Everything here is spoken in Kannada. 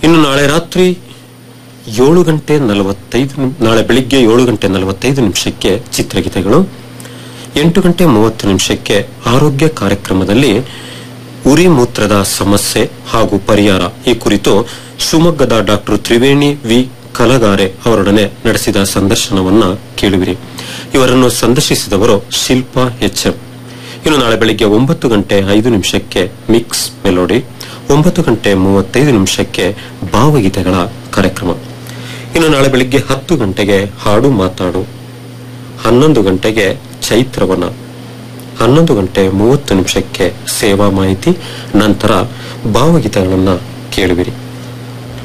ಇನ್ನು ನಾಳೆ ರಾತ್ರಿ ಏಳು ಗಂಟೆ ನಲವತ್ತೈದು ನಿಮ್- ನಾಳೆ ಬೆಳಿಗ್ಗೆ ಏಳು ಗಂಟೆ ನಲವತ್ತೈದು ನಿಮಿಷಕ್ಕೆ ಚಿತ್ರಗೀತೆಗಳು ಎಂಟು ಗಂಟೆ ಮೂವತ್ತು ನಿಮಿಷಕ್ಕೆ ಆರೋಗ್ಯ ಕಾರ್ಯಕ್ರಮದಲ್ಲಿ ಉರಿ ಮೂತ್ರದ ಸಮಸ್ಯೆ ಹಾಗೂ ಪರಿಹಾರ ಈ ಕುರಿತು ಶಿವಮೊಗ್ಗದ ಡಾಕ್ಟರ್ ತ್ರಿವೇಣಿ ವಿ ಕಲಗಾರೆ ಅವರೊಡನೆ ನಡೆಸಿದ ಸಂದರ್ಶನವನ್ನ ಕೇಳುವಿರಿ ಇವರನ್ನು ಸಂದರ್ಶಿಸಿದವರು ಶಿಲ್ಪಾ ಎಚ್ ಎಂ ಇನ್ನು ನಾಳೆ ಬೆಳಿಗ್ಗೆ ಒಂಬತ್ತು ಗಂಟೆ ಐದು ನಿಮಿಷಕ್ಕೆ ಮಿಕ್ಸ್ ಮೆಲೋಡಿ ಒಂಬತ್ತು ಗಂಟೆ ಮೂವತ್ತೈದು ನಿಮಿಷಕ್ಕೆ ಭಾವಗೀತೆಗಳ ಕಾರ್ಯಕ್ರಮ ಇನ್ನು ನಾಳೆ ಬೆಳಿಗ್ಗೆ ಹತ್ತು ಗಂಟೆಗೆ ಹಾಡು ಮಾತಾಡು ಹನ್ನೊಂದು ಗಂಟೆಗೆ ಚೈತ್ರವನ ಹನ್ನೊಂದು ಗಂಟೆ ಮೂವತ್ತು ನಿಮಿಷಕ್ಕೆ ಸೇವಾ ಮಾಹಿತಿ ನಂತರ ಭಾವಗೀತೆಗಳನ್ನ ಕೇಳುವಿರಿ